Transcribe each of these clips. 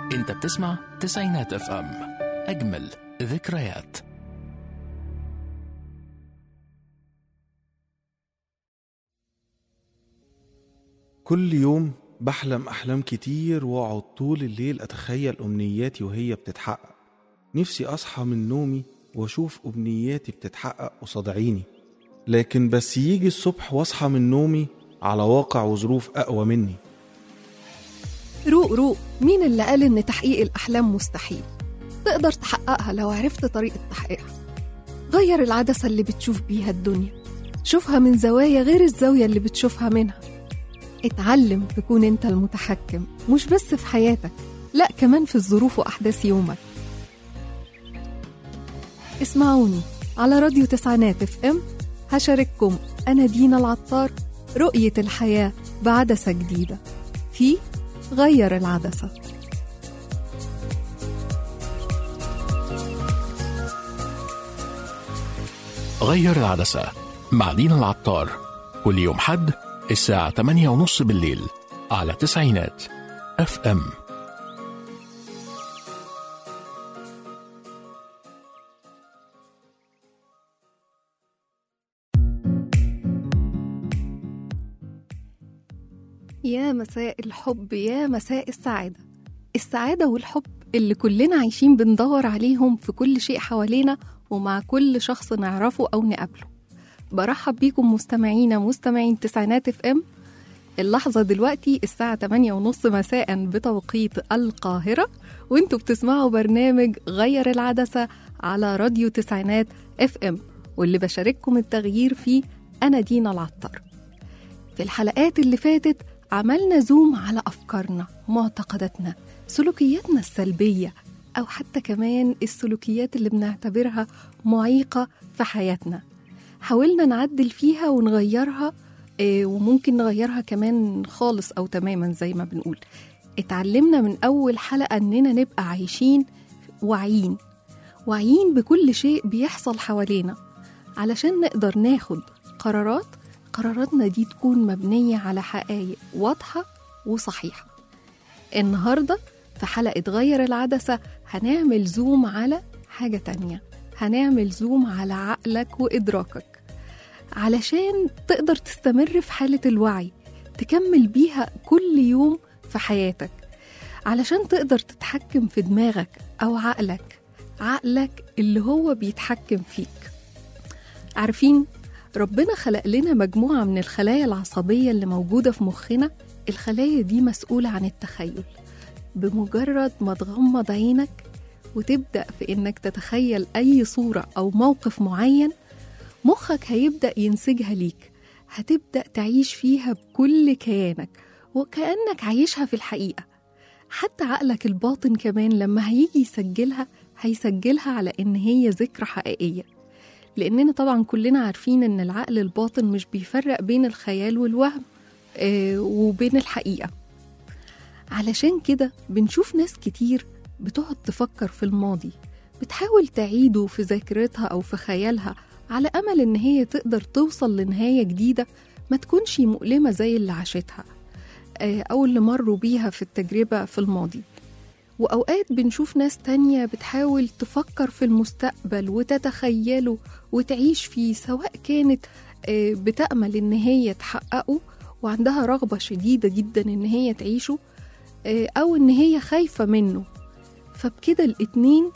انت بتسمع تسعينات اف ام اجمل ذكريات كل يوم بحلم أحلام كتير وأقعد طول الليل أتخيل أمنياتي وهي بتتحقق نفسي أصحى من نومي وأشوف أمنياتي بتتحقق قصاد عيني لكن بس يجي الصبح وأصحى من نومي على واقع وظروف أقوى مني روق روق مين اللي قال إن تحقيق الأحلام مستحيل؟ تقدر تحققها لو عرفت طريقة تحقيقها غير العدسة اللي بتشوف بيها الدنيا شوفها من زوايا غير الزاوية اللي بتشوفها منها اتعلم تكون انت المتحكم مش بس في حياتك لا كمان في الظروف وأحداث يومك اسمعوني على راديو تسعينات اف ام هشارككم أنا دينا العطار رؤية الحياة بعدسة جديدة في غير العدسة غير العدسة مع دينا العطار كل يوم حد الساعة 8 ونص بالليل على تسعينات اف ام يا مساء الحب يا مساء السعادة السعادة والحب اللي كلنا عايشين بندور عليهم في كل شيء حوالينا ومع كل شخص نعرفه أو نقابله برحب بيكم مستمعينا مستمعين تسعينات اف ام اللحظة دلوقتي الساعة 8 ونص مساء بتوقيت القاهرة وانتوا بتسمعوا برنامج غير العدسة على راديو تسعينات اف ام واللي بشارككم التغيير فيه أنا دينا العطار في الحلقات اللي فاتت عملنا زوم على أفكارنا معتقداتنا سلوكياتنا السلبية أو حتى كمان السلوكيات اللي بنعتبرها معيقة في حياتنا حاولنا نعدل فيها ونغيرها آه، وممكن نغيرها كمان خالص أو تماما زي ما بنقول اتعلمنا من أول حلقة إننا نبقى عايشين واعيين واعيين بكل شيء بيحصل حوالينا علشان نقدر ناخد قرارات قراراتنا دي تكون مبنية على حقائق واضحة وصحيحة النهاردة في حلقة غير العدسة هنعمل زوم على حاجة تانية هنعمل زوم على عقلك وإدراكك علشان تقدر تستمر في حالة الوعي تكمل بيها كل يوم في حياتك علشان تقدر تتحكم في دماغك أو عقلك عقلك اللي هو بيتحكم فيك عارفين ربنا خلق لنا مجموعة من الخلايا العصبية اللي موجودة في مخنا الخلايا دي مسؤولة عن التخيل بمجرد ما تغمض عينك وتبدأ في إنك تتخيل أي صورة أو موقف معين مخك هيبدأ ينسجها ليك هتبدأ تعيش فيها بكل كيانك وكأنك عايشها في الحقيقة حتى عقلك الباطن كمان لما هيجي يسجلها هيسجلها على إن هي ذكرى حقيقية لأننا طبعا كلنا عارفين إن العقل الباطن مش بيفرق بين الخيال والوهم آه، وبين الحقيقة علشان كده بنشوف ناس كتير بتقعد تفكر في الماضي بتحاول تعيده في ذاكرتها أو في خيالها على أمل إن هي تقدر توصل لنهاية جديدة ما تكونش مؤلمة زي اللي عاشتها آه، أو اللي مروا بيها في التجربة في الماضي وأوقات بنشوف ناس تانية بتحاول تفكر في المستقبل وتتخيله وتعيش فيه سواء كانت آه، بتأمل إن هي تحققه وعندها رغبة شديدة جدا إن هي تعيشه آه، أو إن هي خايفة منه فبكده الاتنين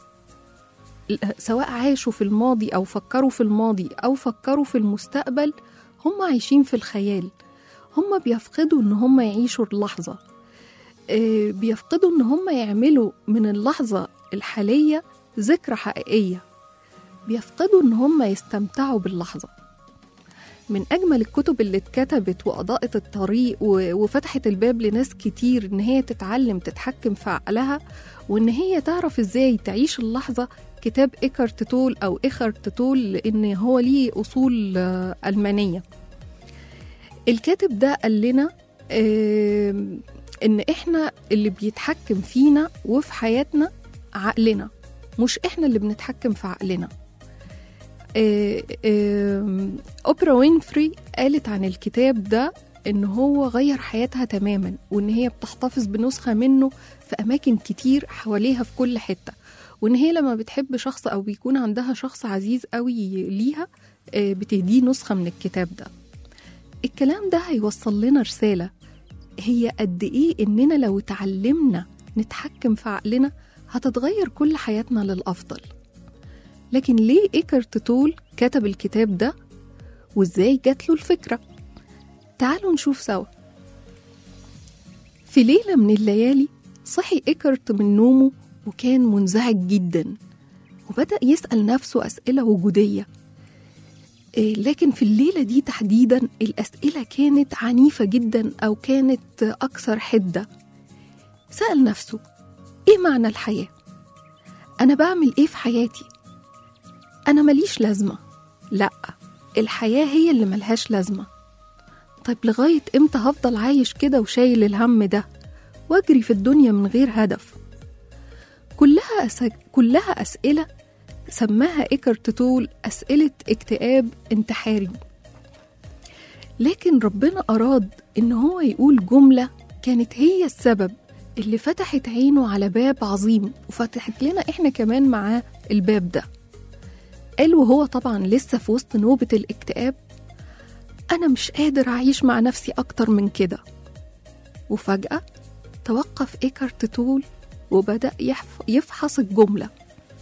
سواء عاشوا في الماضي أو فكروا في الماضي أو فكروا في المستقبل هم عايشين في الخيال هم بيفقدوا إن هم يعيشوا اللحظة آه، بيفقدوا إن هم يعملوا من اللحظة الحالية ذكرى حقيقية بيفقدوا إن هم يستمتعوا باللحظة من أجمل الكتب اللي اتكتبت وأضاءت الطريق و- وفتحت الباب لناس كتير إن هي تتعلم تتحكم في عقلها وإن هي تعرف إزاي تعيش اللحظة كتاب إيكارت تول أو إيخارت تول لأن هو ليه أصول آه، ألمانية الكاتب ده قال لنا آم، إن إحنا اللي بيتحكم فينا وفي حياتنا عقلنا مش إحنا اللي بنتحكم في عقلنا آه، آم، أوبرا وينفري قالت عن الكتاب ده إن هو غير حياتها تماما وإن هي بتحتفظ بنسخة منه في أماكن كتير حواليها في كل حتة وإن هي لما بتحب شخص أو بيكون عندها شخص عزيز قوي ليها آه، بتهديه نسخة من الكتاب ده الكلام ده هيوصل لنا رسالة هي قد إيه إننا لو اتعلمنا نتحكم في عقلنا هتتغير كل حياتنا للأفضل لكن ليه إيكرت تول كتب الكتاب ده وإزاي جات له الفكرة تعالوا نشوف سوا في ليلة من الليالي صحي إيكرت من نومه وكان منزعج جدا وبدأ يسأل نفسه أسئلة وجودية إيه، لكن في الليلة دي تحديدا الأسئلة كانت عنيفة جدا أو كانت أكثر حدة سأل نفسه إيه معنى الحياة؟ أنا بعمل إيه في حياتي؟ أنا ماليش لازمة لأ الحياة هي اللي ملهاش لازمة طيب لغاية إمتى هفضل عايش كده وشايل الهم ده وأجري في الدنيا من غير هدف كلها أس... كلها أسئلة سماها إيكرت تول أسئلة اكتئاب انتحاري لكن ربنا أراد إن هو يقول جملة كانت هي السبب اللي فتحت عينه على باب عظيم وفتحت لنا إحنا كمان معاه الباب ده قال وهو طبعا لسه في وسط نوبة الاكتئاب أنا مش قادر أعيش مع نفسي أكتر من كده وفجأة توقف إيكارت تول وبدأ يحف- يفحص الجملة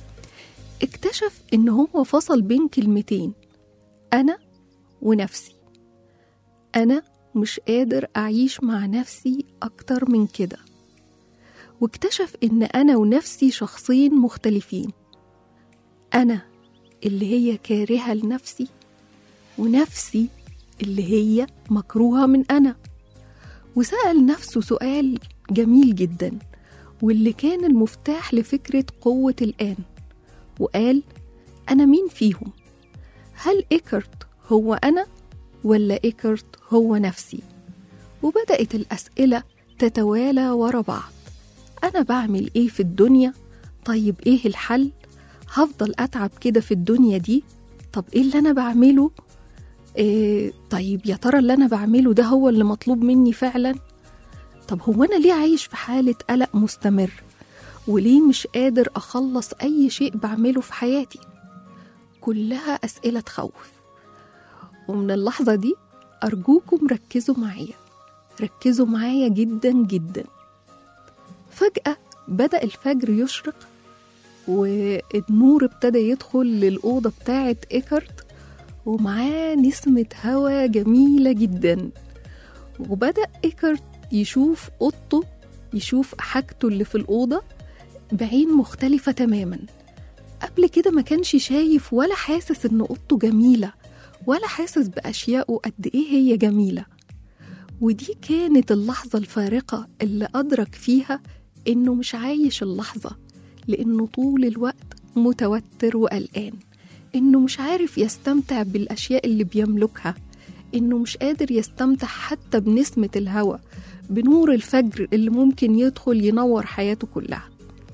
اكتشف إن هو فصل بين كلمتين أنا ونفسي أنا مش قادر أعيش مع نفسي أكتر من كده واكتشف إن أنا ونفسي شخصين مختلفين أنا اللي هي كارهة لنفسي ونفسي اللي هي مكروهة من أنا وسأل نفسه سؤال جميل جدا واللي كان المفتاح لفكرة قوة الآن وقال أنا مين فيهم؟ هل إيكرت هو أنا ولا إيكرت هو نفسي؟ وبدأت الأسئلة تتوالى ورا بعض أنا بعمل إيه في الدنيا؟ طيب إيه الحل؟ هفضل أتعب كده في الدنيا دي؟ طب إيه اللي أنا بعمله؟ إيه طيب يا ترى اللي أنا بعمله ده هو اللي مطلوب مني فعلا؟ طب هو أنا ليه عايش في حالة قلق مستمر؟ وليه مش قادر أخلص أي شيء بعمله في حياتي؟ كلها أسئلة تخوف ومن اللحظة دي أرجوكم ركزوا معايا ركزوا معايا جدا جدا فجأة بدأ الفجر يشرق والنور ابتدى يدخل للأوضة بتاعة إيكارت ومعاه نسمة هوا جميلة جدا وبدأ إيكارت يشوف أوضته يشوف حاجته اللي في الأوضة بعين مختلفة تماما قبل كده ما كانش شايف ولا حاسس إن أوضته جميلة ولا حاسس بأشيائه قد إيه هي جميلة ودي كانت اللحظة الفارقة اللي أدرك فيها إنه مش عايش اللحظة لأنه طول الوقت متوتر وقلقان إنه مش عارف يستمتع بالأشياء اللي بيملكها إنه مش قادر يستمتع حتى بنسمة الهواء بنور الفجر اللي ممكن يدخل ينور حياته كلها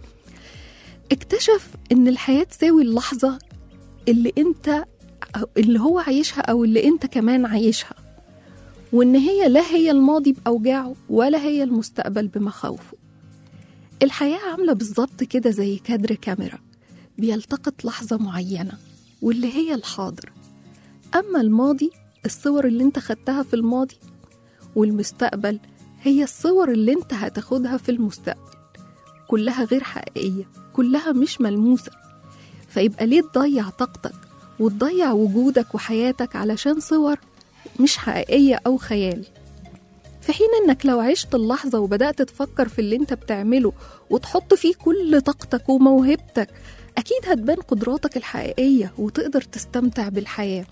اكتشف إن الحياة تساوي اللحظة اللي انت اللي هو عايشها أو اللي انت كمان عايشها وإن هي لا هي الماضي بأوجاعه ولا هي المستقبل بمخاوفه الحياة عاملة بالظبط كده زي كادر كاميرا بيلتقط لحظة معينة واللي هي الحاضر أما الماضي الصور اللي انت خدتها في الماضي والمستقبل هي الصور اللي انت هتاخدها في المستقبل كلها غير حقيقية كلها مش ملموسة فيبقى ليه تضيع طاقتك وتضيع وجودك وحياتك علشان صور مش حقيقية أو خيال في حين انك لو عشت اللحظة وبدأت تفكر في اللي انت بتعمله وتحط فيه كل طاقتك وموهبتك أكيد هتبان قدراتك الحقيقية وتقدر تستمتع بالحياة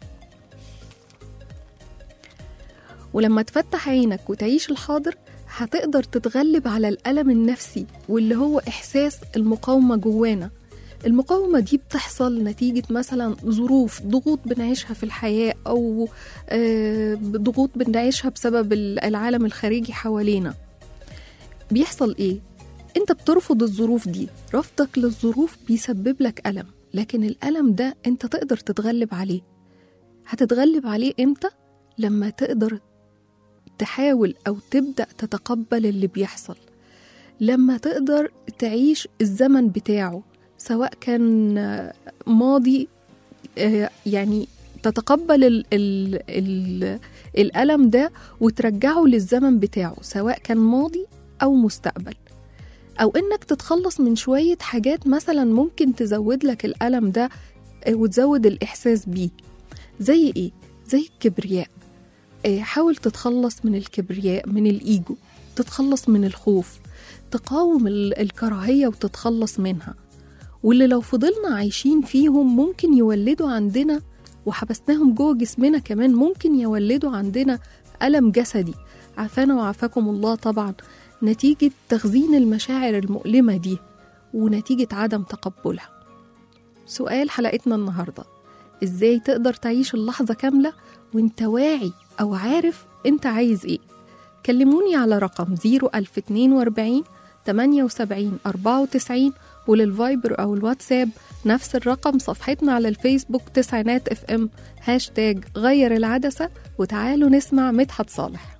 ولما تفتح عينك وتعيش الحاضر هتقدر تتغلب على الألم النفسي واللي هو إحساس المقاومة جوانا المقاومة دي بتحصل نتيجة مثلا ظروف ضغوط بنعيشها في الحياة أو آه، ضغوط بنعيشها بسبب العالم الخارجي حوالينا بيحصل إيه؟ أنت بترفض الظروف دي رفضك للظروف بيسبب لك ألم لكن الألم ده أنت تقدر تتغلب عليه هتتغلب عليه إمتى؟ لما تقدر تحاول أو تبدأ تتقبل اللي بيحصل لما تقدر تعيش الزمن بتاعه سواء كان آه، ماضي آه، يعني تتقبل ال ال ال الألم ده وترجعه للزمن بتاعه سواء كان ماضي أو مستقبل أو إنك تتخلص من شوية حاجات مثلا ممكن تزود لك الألم ده آه، وتزود الإحساس بيه زي إيه؟ زي الكبرياء آه، حاول تتخلص من الكبرياء من الإيجو تتخلص من الخوف تقاوم ال- الكراهية وتتخلص منها واللي لو فضلنا عايشين فيهم ممكن يولدوا عندنا وحبسناهم جوه جسمنا كمان ممكن يولدوا عندنا ألم جسدي عافانا وعافاكم الله طبعا نتيجة تخزين المشاعر المؤلمة دي ونتيجة عدم تقبلها سؤال حلقتنا النهاردة ازاي تقدر تعيش اللحظة كاملة وانت واعي أو عارف انت عايز ايه كلموني على رقم 01042 78 94 وللفايبر أو الواتساب نفس الرقم صفحتنا على الفيسبوك تسعينات اف ام هاشتاج غير العدسة وتعالوا نسمع مدحت صالح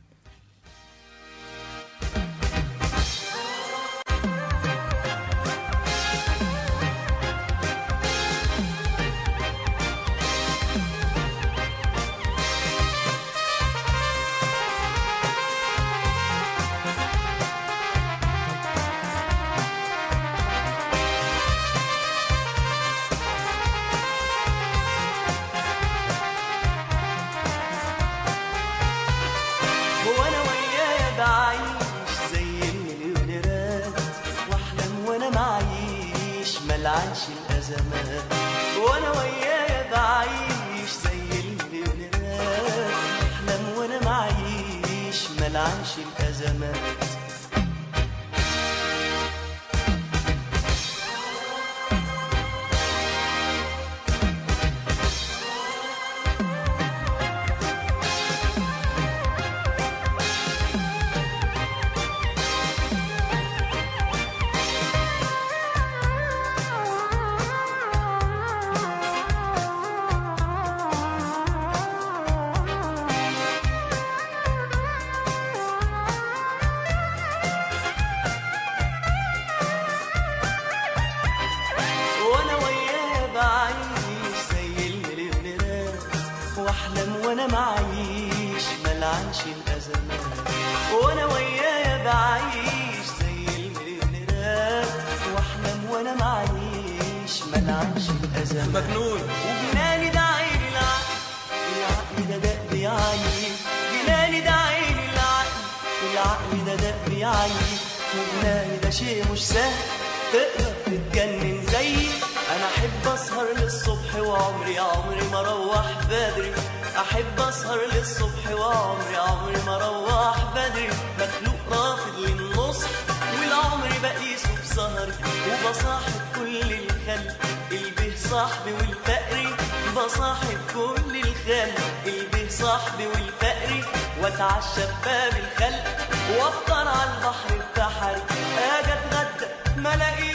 هو انا ويايا بعيش زي المليونيرات واحلم وانا معيش ملعنش الازمات وانا ويايا بعيش زي المليونيرات احلم وانا معيش ملعنش الازمات وانا وياه بعيش زي المليونيرات واحلم وانا معيش ملعنش الازمات وانا وياه بعيش زي المليونيرات واحلم وانا معيش ملعنش الازمات مجنون وجناني ده عين العقل العقل ده دق بيعيب جناني ده عين العقل العقل ده دق بيعيب وجناني ده شيء مش سهل تقدر تتجنن زيي انا احب اسهر للصبح وعمري عمري ما اروح بدري احب اسهر للصبح وعمري عمري ما اروح بدري مخلوق رافض للنصح والعمر بقيسه بسهري وبصاحب كل الخلق البه صاحبي والفقري بصاحب كل الخلق البه صاحبي والفقري واتعشى بباب الخلق وافطر على البحر بتحري اجي اتغدى ما الاقيش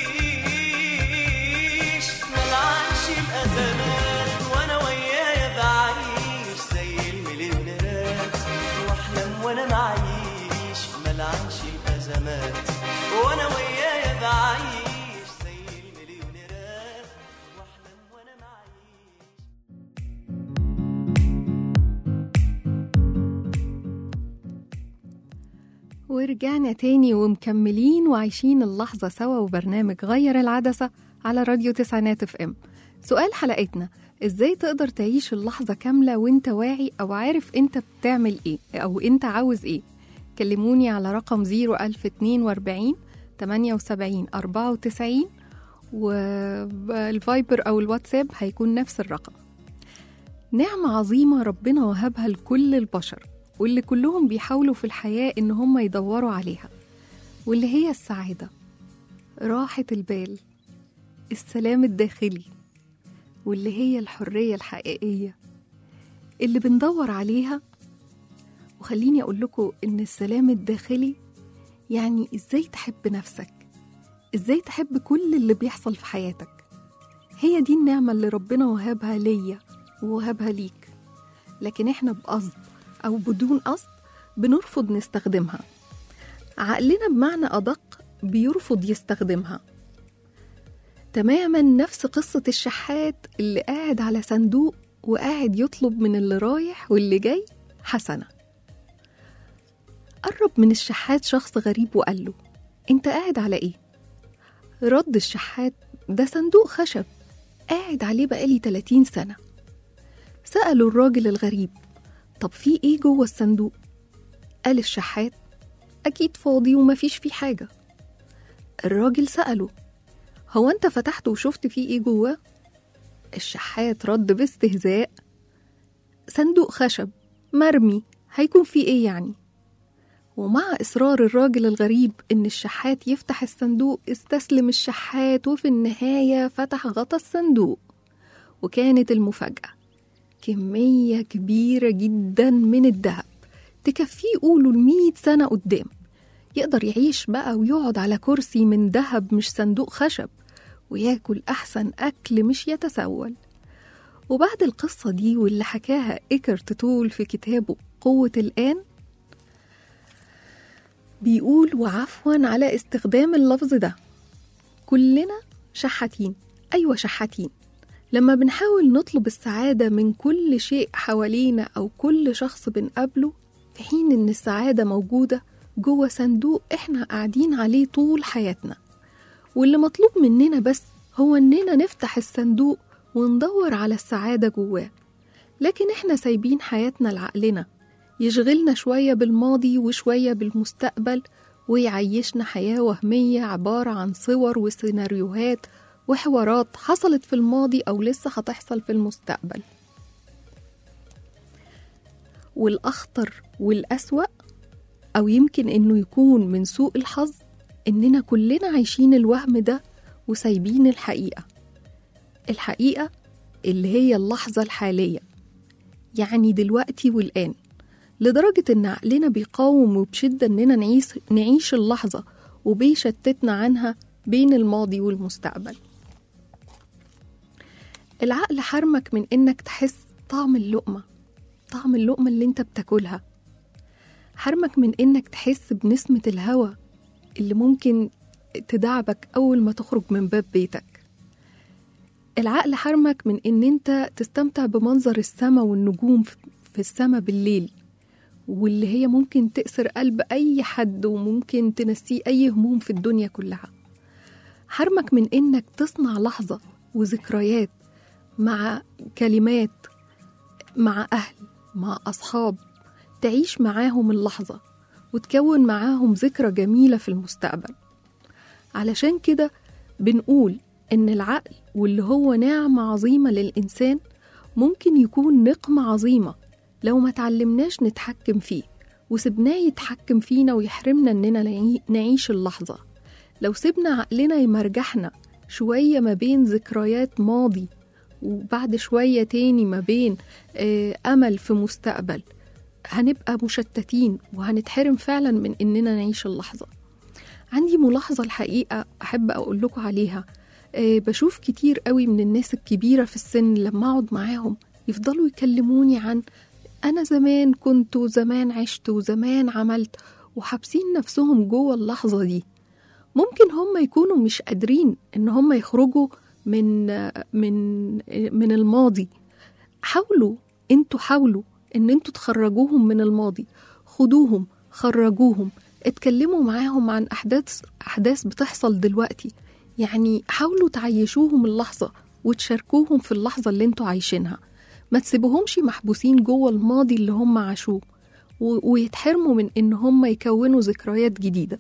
ملعنش الازمات وانا ويايا بعيش زي المليونيرات واحلم وانا معيش ملعنش الازمات وانا ويايا بعيش زي المليونيرات واحلم وانا معيش ورجعنا تاني ومكملين وعايشين اللحظة سوا وبرنامج غير العدسة على راديو تسعينات اف ام سؤال حلقتنا ازاي تقدر تعيش اللحظة كاملة وانت واعي او عارف انت بتعمل ايه او انت عاوز ايه كلموني على رقم 01042 78 94 والفايبر او الواتساب هيكون نفس الرقم نعمة عظيمة ربنا وهبها لكل البشر واللي كلهم بيحاولوا في الحياة إن هم يدوروا عليها واللي هي السعادة راحة البال السلام الداخلي واللي هي الحرية الحقيقية اللي بندور عليها وخليني أقول لكم إن السلام الداخلي يعني إزاي تحب نفسك إزاي تحب كل اللي بيحصل في حياتك هي دي النعمة اللي ربنا وهبها ليا ووهبها ليك لكن إحنا بقصد أو بدون قصد بنرفض نستخدمها عقلنا بمعنى أدق بيرفض يستخدمها تماما نفس قصة الشحات اللي قاعد على صندوق وقاعد يطلب من اللي رايح واللي جاي حسنة قرب من الشحات شخص غريب وقال له انت قاعد على ايه؟ رد الشحات ده صندوق خشب قاعد عليه بقالي 30 سنة سألوا الراجل الغريب طب في ايه جوه الصندوق؟ قال الشحات أكيد فاضي ومفيش فيه حاجة الراجل سأله هو أنت فتحته وشفت فيه إيه جواه؟ الشحات رد باستهزاء صندوق خشب مرمي هيكون فيه إيه يعني؟ ومع إصرار الراجل الغريب إن الشحات يفتح الصندوق استسلم الشحات وفي النهاية فتح غطا الصندوق وكانت المفاجأة كمية كبيرة جدا من الذهب تكفيه قوله المية سنة قدام يقدر يعيش بقى ويقعد على كرسي من ذهب مش صندوق خشب وياكل أحسن أكل مش يتسول وبعد القصة دي واللي حكاها إيكرت تول في كتابه قوة الآن بيقول وعفوا على استخدام اللفظ ده كلنا شحاتين أيوة شحاتين لما بنحاول نطلب السعادة من كل شيء حوالينا أو كل شخص بنقابله في حين إن السعادة موجودة جوه صندوق إحنا قاعدين عليه طول حياتنا واللي مطلوب مننا بس هو إننا نفتح الصندوق وندور على السعادة جواه لكن إحنا سايبين حياتنا لعقلنا يشغلنا شوية بالماضي وشوية بالمستقبل ويعيشنا حياة وهمية عبارة عن صور وسيناريوهات وحوارات حصلت في الماضي أو لسه هتحصل في المستقبل والأخطر والأسوأ أو يمكن إنه يكون من سوء الحظ إننا كلنا عايشين الوهم ده وسايبين الحقيقة الحقيقة اللي هي اللحظة الحالية يعني دلوقتي والآن لدرجة إن عقلنا بيقاوم وبشدة إننا نعيش, نعيش اللحظة وبيشتتنا عنها بين الماضي والمستقبل العقل حرمك من إنك تحس طعم اللقمة طعم اللقمة اللي انت بتاكلها حرمك من إنك تحس بنسمة الهوا اللي ممكن تدعبك أول ما تخرج من باب بيتك العقل حرمك من إن انت تستمتع بمنظر السما والنجوم في السما بالليل واللي هي ممكن تأسر قلب أي حد وممكن تنسيه أي هموم في الدنيا كلها حرمك من إنك تصنع لحظة وذكريات مع كلمات مع أهل مع أصحاب تعيش معاهم اللحظة وتكون معاهم ذكرى جميلة في المستقبل علشان كده بنقول إن العقل واللي هو نعمة عظيمة للإنسان ممكن يكون نقمة عظيمة لو ما تعلمناش نتحكم فيه وسبناه يتحكم فينا ويحرمنا إننا نعيش اللحظة لو سيبنا عقلنا يمرجحنا شوية ما بين ذكريات ماضي وبعد شوية تاني ما بين أمل في مستقبل هنبقى مشتتين وهنتحرم فعلا من إننا نعيش اللحظة عندي ملاحظة الحقيقة أحب أقول لكم عليها بشوف كتير قوي من الناس الكبيرة في السن لما أقعد معاهم يفضلوا يكلموني عن أنا زمان كنت وزمان عشت وزمان عملت وحابسين نفسهم جوه اللحظة دي ممكن هم يكونوا مش قادرين إن هم يخرجوا من من من الماضي حاولوا انتوا حاولوا ان انتوا تخرجوهم من الماضي خدوهم خرجوهم اتكلموا معاهم عن احداث احداث بتحصل دلوقتي يعني حاولوا تعيشوهم اللحظه وتشاركوهم في اللحظه اللي انتوا عايشينها ما تسيبوهمش محبوسين جوه الماضي اللي هم عاشوه ويتحرموا من ان هم يكونوا ذكريات جديده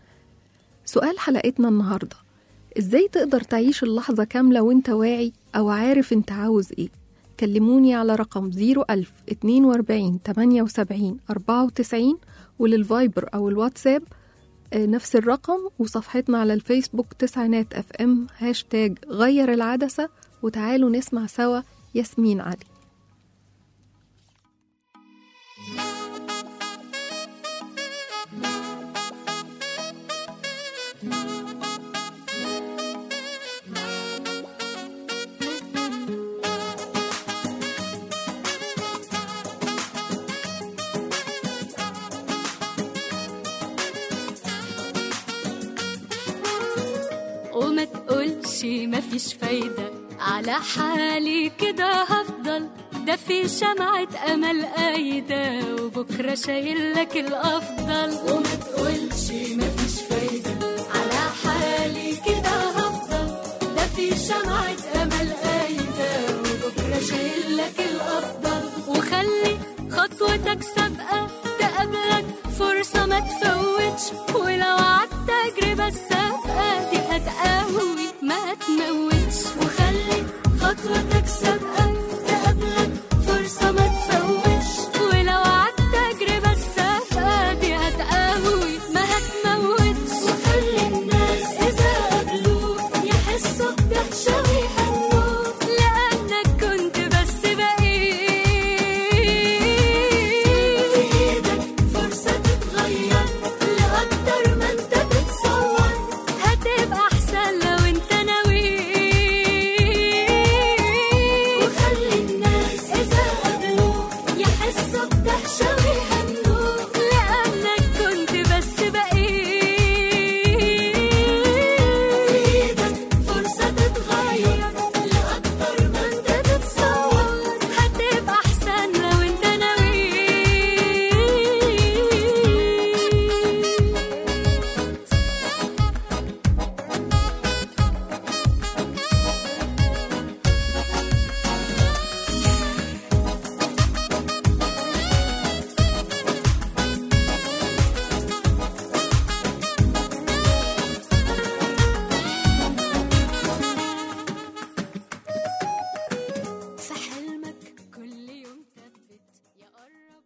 سؤال حلقتنا النهارده ازاي تقدر تعيش اللحظة كاملة وانت واعي أو عارف انت عاوز ايه كلموني على رقم 01000 42 78 94 وللفايبر أو الواتساب نفس الرقم وصفحتنا على الفيسبوك تسعينات اف ام هاشتاج غير العدسة وتعالوا نسمع سوا ياسمين علي وما تقولش مفيش فايدة على حالي كده هفضل ده في شمعة أمل قايدة وبكرة شايل لك الأفضل وما تقولش مفيش فايدة على حالي كده هفضل ده في شمعة أمل قايدة وبكرة شايل لك الأفضل وخلي خطوتك سابقة تقابلك فرصة ما تفوتش ولو عدت تجربة السابقة دي هتقوي ما تموتش وخلي خطوتك سابقة تقابلك فرصة ما تفوتش ولو عدت تجربة السابقة دي هتقوي ما هتموتش وخلي الناس إذا قابلوك يحسوا بدهشة ويهنوك لأنك كنت بس بقيت في إيدك فرصة تتغير لأكتر ما أنت تتصور هتبقى أحسن لو أنت ناوي وخلي الناس إذا قابلوك يحسوا بدهشة ويهنوك لأنك كنت بس بقيت في إيدك فرصة تتغير لأكتر ما أنت تتصور هتبقى أحسن لو أنت ناوي في حلمك كل يوم ثبت يا قرب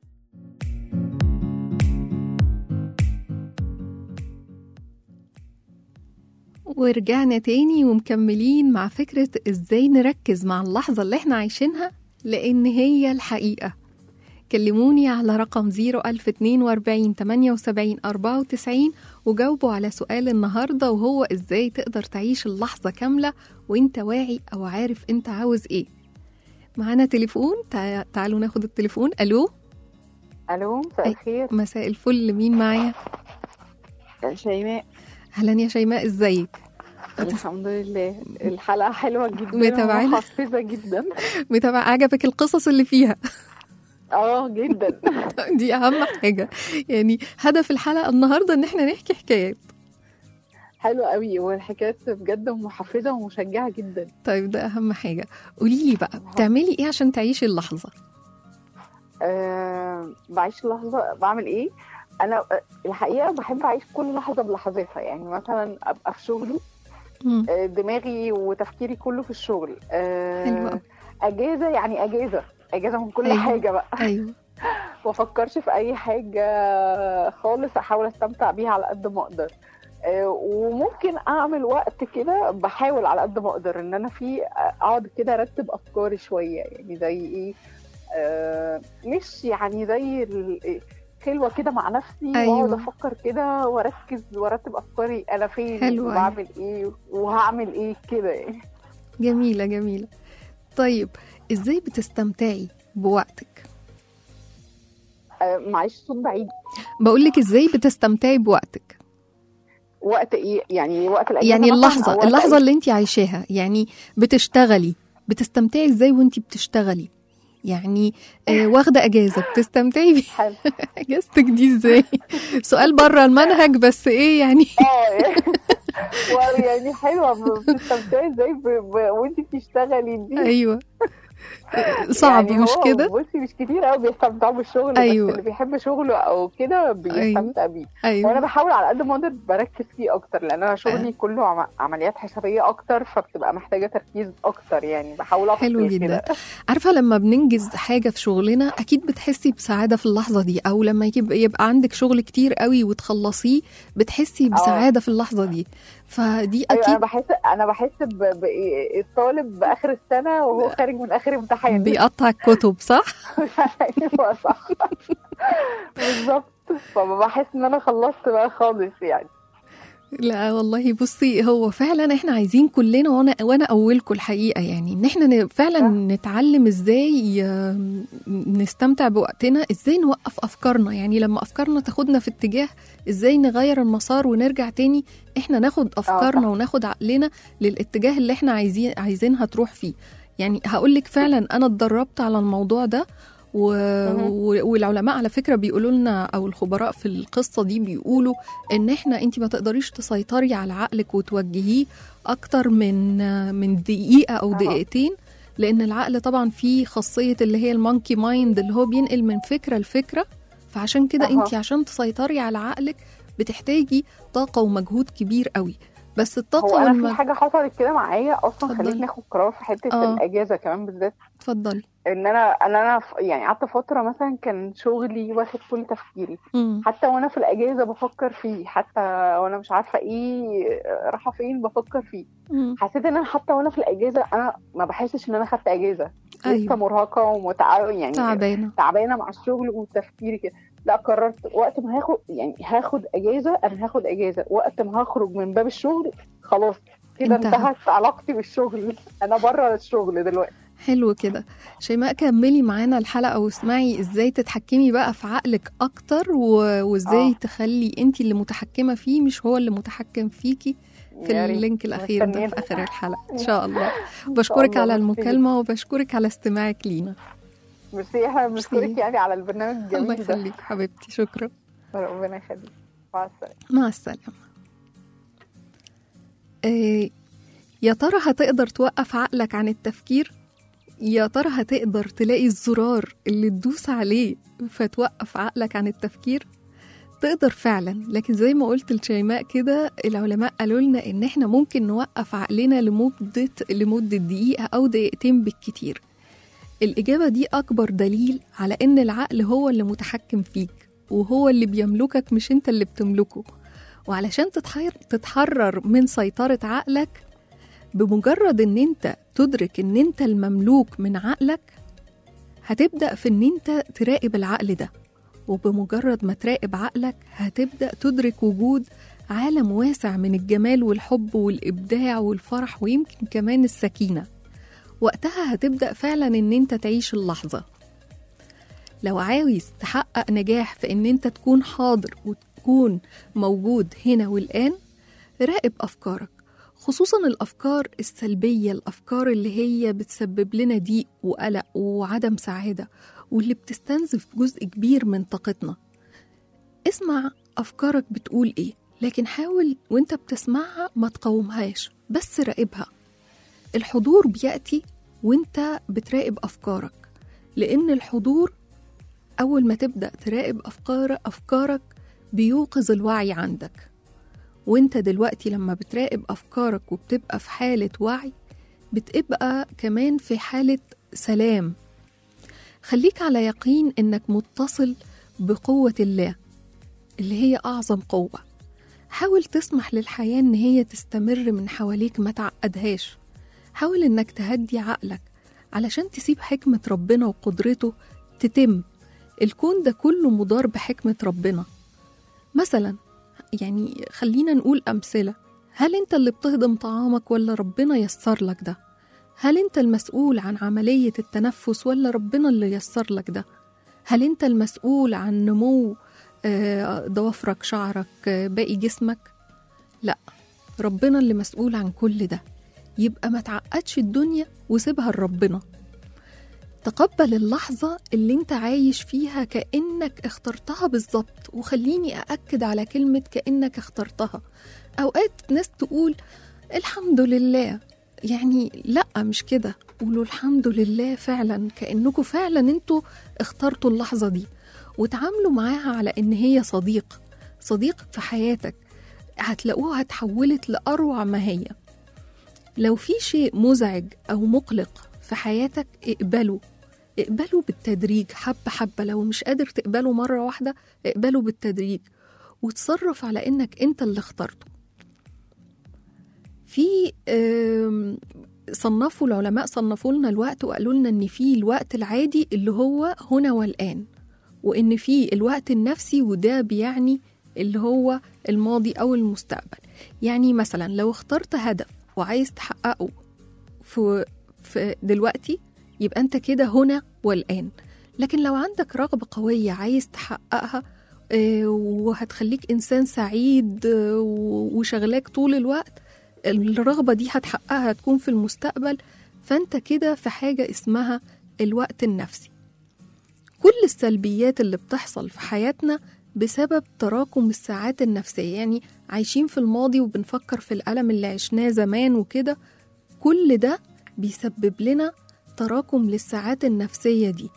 ورجعنا تاني ومكملين مع فكرة ازاي نركز مع اللحظة اللي احنا عايشينها لأن هي الحقيقة كلموني على رقم 01042 78 94 وجاوبوا على سؤال النهاردة وهو ازاي تقدر تعيش اللحظة كاملة وانت واعي او عارف انت عاوز ايه معانا تليفون تع- تعالوا ناخد التليفون الو الو مساء أي. الخير مساء الفل مين معايا شيماء اهلا يا شيماء ازيك الحمد لله الحلقه حلوه جدا متابعينها؟ ومحفزه جدا متابع عجبك القصص اللي فيها اه جدا دي اهم حاجه يعني هدف الحلقه النهارده ان احنا نحكي حكايات حلوه قوي والحكايات بجد محفزه ومشجعه جدا طيب ده اهم حاجه قولي لي بقى بتعملي ايه عشان تعيشي اللحظه أه بعيش اللحظه بعمل ايه انا آه، الحقيقه بحب اعيش كل لحظه بلحظتها يعني مثلا ابقى في شغلي مم. آه، دماغي وتفكيري كله في الشغل أه حلو أوي. اجازه يعني اجازه اجازه من كل أيوة. حاجه بقى ايوه ما افكرش في اي حاجه خالص احاول استمتع بيها على قد ما اقدر آه، وممكن اعمل وقت كده بحاول على قد ما اقدر ان انا فيه اقعد كده ارتب افكاري شويه يعني زي ايه آه، مش يعني زي ال- خلوه كده مع نفسي أيوة. واقعد افكر كده واركز وارتب افكاري انا فين حلو أوي. وبعمل ايه وهعمل ايه كده يعني جميله جميله طيب ازاي بتستمتعي بوقتك آه، معيش صوت بعيد بقول لك ازاي بتستمتعي بوقتك وقت ايه يعني وقت الاجازه يعني مثلاً اللحظه أو وقت اللحظه أي- اللي انت عايشاها يعني بتشتغلي بتستمتعي ازاي وانت بتشتغلي يعني آه واخده اجازه بتستمتعي بي- حلو اجازتك دي ازاي سؤال بره المنهج بس ايه يعني اه يعني حلوه بتستمتعي ازاي ب... ب... وانت بتشتغلي دي ايوه صعب يعني مش هو كده بصي مش كتير قوي بيستمتعوا بالشغل أيوة. بس اللي بيحب شغله او كده بيستمتع بيه وانا ايوه بحاول على قد ما اقدر بركز فيه اكتر لان انا شغلي كله عم... عمليات حسابيه اكتر فبتبقى محتاجه تركيز اكتر يعني بحاول افصل حلو كده. جدا عارفه لما بننجز حاجه في شغلنا اكيد بتحسي بسعاده في اللحظه دي او لما يبقى, يبقى عندك شغل كتير قوي وتخلصيه بتحسي بسعاده في اللحظه دي فدي ايوه انا اكيد بحس انا بحس ب... ب... الطالب باخر السنه وهو خارج من اخر امتحان بيقطع الكتب صح ايوه صح بالظبط فبحس ان انا خلصت بقى خالص يعني لا والله بصي هو فعلا احنا عايزين كلنا وانا وانا اولكم الحقيقه يعني ان احنا ن- فعلا صح. نتعلم ازاي آم، نستمتع بوقتنا ازاي نوقف افكارنا يعني لما افكارنا تاخدنا في اتجاه ازاي نغير المسار ونرجع تاني احنا ناخد افكارنا صح. وناخد عقلنا للاتجاه اللي احنا عايزين عايزينها تروح فيه يعني هقول لك فعلا انا اتدربت على الموضوع ده و... مهم. و... والعلماء على فكره بيقولوا لنا او الخبراء في القصه دي بيقولوا ان احنا انت ما تقدريش تسيطري على عقلك وتوجهيه اكتر من من دقيقه او أها. دقيقتين لان العقل طبعا فيه خاصيه اللي هي المونكي مايند اللي هو بينقل من فكره لفكره فعشان كده أها. انت عشان تسيطري على عقلك بتحتاجي طاقه ومجهود كبير قوي بس الطاقه هو انا في والمج... حاجه حصلت كده معايا اصلا اتفضلي. خلتني اخد قرار في حته آه. الاجازه كمان بالذات اتفضلي ان انا ان انا ف- يعني قعدت فتره مثلا كان شغلي واخد كل تفكيري مم. حتى وانا في الاجازه بفكر فيه حتى وانا مش عارفه ايه رايحه فين بفكر فيه مم. حسيت ان انا حتى وانا في الاجازه انا ما بحسش ان انا خدت اجازه لسه ايوه مرهقه ومتعب يعني تعبانه تعبانه مع الشغل وتفكيري كده لا قررت وقت ما هاخد يعني هاخد اجازه انا هاخد اجازه وقت ما هخرج من باب الشغل خلاص كده انتهى. انتهت علاقتي بالشغل انا بره الشغل دلوقتي حلو كده شيماء كملي معانا الحلقة واسمعي ازاي تتحكمي بقى في عقلك اكتر و... وازاي آه. تخلي انت اللي متحكمة فيه مش هو اللي متحكم فيكي في يا ريت. اللينك الاخير ده مستنيين. في اخر الحلقة ان شاء الله بشكرك الله، على ميرسي. المكالمة وبشكرك على استماعك لينا ميرسي احنا بنشكرك ميرسي. يعني على البرنامج الله الجميل ده يخليك حبيبتي شكرا ربنا يخليك مع السلامه مع السلامة آه، يا ترى هتقدر توقف عقلك عن التفكير يا ترى هتقدر تلاقي الزرار اللي تدوس عليه فتوقف عقلك عن التفكير تقدر فعلا لكن زي ما قلت لشيماء كده العلماء قالوا لنا ان احنا ممكن نوقف عقلنا لمدة لمدة دقيقة او دقيقتين بالكتير الإجابة دي أكبر دليل على إن العقل هو اللي متحكم فيك وهو اللي بيملكك مش أنت اللي بتملكه وعلشان تتحير تتحرر من سيطرة عقلك بمجرد إن أنت تدرك إن أنت المملوك من عقلك هتبدأ في إن أنت تراقب العقل ده وبمجرد ما تراقب عقلك هتبدأ تدرك وجود عالم واسع من الجمال والحب والإبداع والفرح ويمكن كمان السكينة وقتها هتبدأ فعلا إن أنت تعيش اللحظة لو عاوز تحقق نجاح في إن أنت تكون حاضر وتكون موجود هنا والآن راقب أفكارك خصوصا الأفكار السلبية الأفكار اللي هي بتسبب لنا ضيق وقلق وعدم سعادة واللي بتستنزف جزء كبير من طاقتنا اسمع أفكارك بتقول إيه لكن حاول وانت بتسمعها ما تقاومهاش بس راقبها الحضور بيأتي وانت بتراقب أفكارك لأن الحضور أول ما تبدأ تراقب أفكار أفكارك بيوقظ الوعي عندك وانت دلوقتي لما بتراقب أفكارك وبتبقى في حالة وعي بتبقى كمان في حالة سلام خليك على يقين انك متصل بقوة الله اللي هي أعظم قوة حاول تسمح للحياة إن هي تستمر من حواليك ما تعقدهاش حاول إنك تهدي عقلك علشان تسيب حكمة ربنا وقدرته تتم الكون ده كله مدار بحكمة ربنا مثلا يعني خلينا نقول أمثلة هل أنت اللي بتهضم طعامك ولا ربنا يسر لك ده؟ هل أنت المسؤول عن عملية التنفس ولا ربنا اللي يسر لك ده؟ هل أنت المسؤول عن نمو آه، ضوافرك شعرك آه، باقي جسمك؟ لا ربنا اللي مسؤول عن كل ده يبقى ما تعقدش الدنيا وسيبها لربنا تقبل اللحظة اللي انت عايش فيها كأنك اخترتها بالظبط وخليني أأكد على كلمة كأنك اخترتها أوقات ناس تقول الحمد لله يعني لا مش كده قولوا الحمد لله فعلا كأنكم فعلا انتوا اخترتوا اللحظة دي وتعاملوا معاها على ان هي صديق صديق في حياتك هتلاقوها اتحولت لأروع ما هي لو في شيء مزعج أو مقلق في حياتك اقبله اقبله بالتدريج حبة حبة لو مش قادر تقبله مرة واحدة اقبله بالتدريج وتصرف على انك انت اللي اخترته في آم، صنفوا العلماء صنفوا لنا الوقت وقالوا لنا ان في الوقت العادي اللي هو هنا والآن وان في الوقت النفسي وده بيعني اللي هو الماضي أو المستقبل يعني مثلا لو اخترت هدف وعايز تحققه في, في دلوقتي يبقى أنت كده هنا والآن لكن لو عندك رغبة قوية عايز تحققها آه، وهتخليك إنسان سعيد آه، وشغلاك طول الوقت الرغبة دي هتحققها هتكون في المستقبل فأنت كده في حاجة اسمها الوقت النفسي كل السلبيات اللي بتحصل في حياتنا بسبب تراكم الساعات النفسية يعني عايشين في الماضي وبنفكر في الألم اللي عشناه زمان وكده كل ده بيسبب لنا تراكم للساعات النفسية دي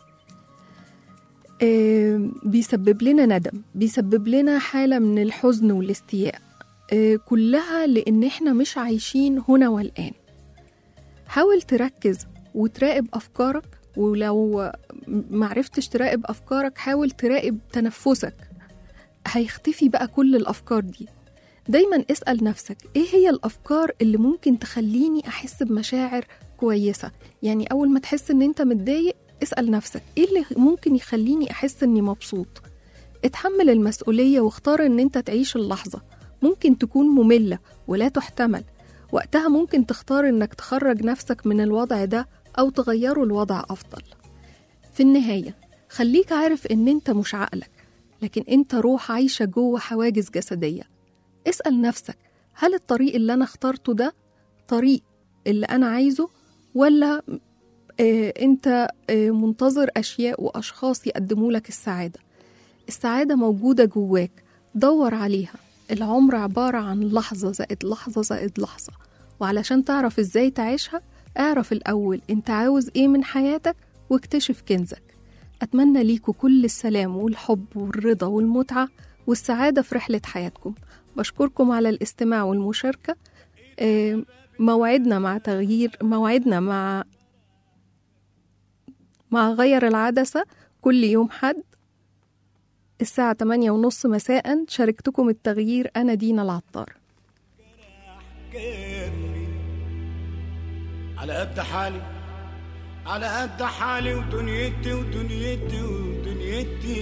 آه، بيسبب لنا ندم بيسبب لنا حالة من الحزن والاستياء آه، كلها لأن احنا مش عايشين هنا والآن حاول تركز وتراقب أفكارك ولو معرفتش تراقب أفكارك حاول تراقب تنفسك هيختفي بقى كل الأفكار دي دايما اسأل نفسك ايه هي الأفكار اللي ممكن تخليني أحس بمشاعر كويسة يعني أول ما تحس ان انت متضايق اسأل نفسك ايه اللي ممكن يخليني أحس اني مبسوط اتحمل المسؤولية واختار ان انت تعيش اللحظة ممكن تكون مملة ولا تحتمل وقتها ممكن تختار انك تخرج نفسك من الوضع ده أو تغيره لوضع أفضل في النهاية خليك عارف إن أنت مش عقلك لكن أنت روح عايشة جوه حواجز جسدية اسأل نفسك هل الطريق اللي أنا اخترته ده طريق اللي أنا عايزه ولا آه أنت آه منتظر أشياء وأشخاص يقدموا لك السعادة السعادة موجودة جواك دور عليها العمر عبارة عن لحظة زائد لحظة زائد لحظة وعلشان تعرف ازاي تعيشها اعرف الأول انت عاوز ايه من حياتك واكتشف كنزك أتمنى ليكوا كل السلام والحب والرضا والمتعة والسعادة في رحلة حياتكم بشكركم على الاستماع والمشاركة آه، موعدنا مع تغيير موعدنا مع مع غير العدسة كل يوم حد الساعة 8 ونص مساء شاركتكم التغيير أنا دينا العطار كيفي على قد حالي على قد حالي ودنيتي ودنيتي ودنيتي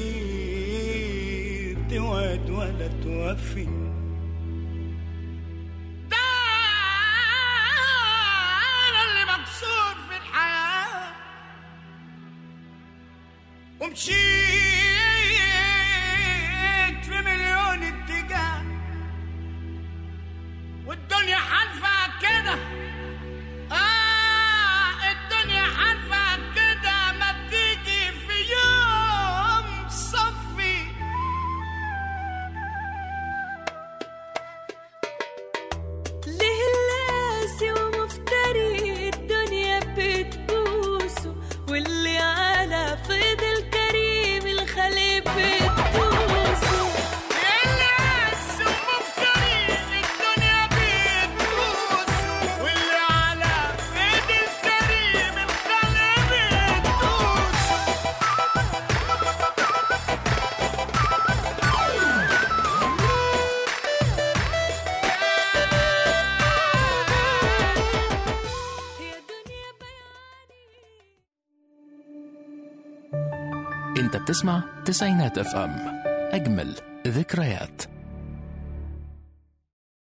بتوعد ولا توفي ده أنا اللي مكسور في الحياة ومشيت في مليون اتجاه والدنيا حالفة كده آه الدنيا حالفة كده ما تيجي في يوم صفي ليه اللاسي ومفتري الدنيا بتبوسه واللي على فيض الكريم الخليل بتبوسه الناس ومفتري الدنيا بتدوس واللي على ايد الكريم الخلق بتدوس يا دنيا بياني انت بتسمع تسعينات اف ام اجمل ذكريات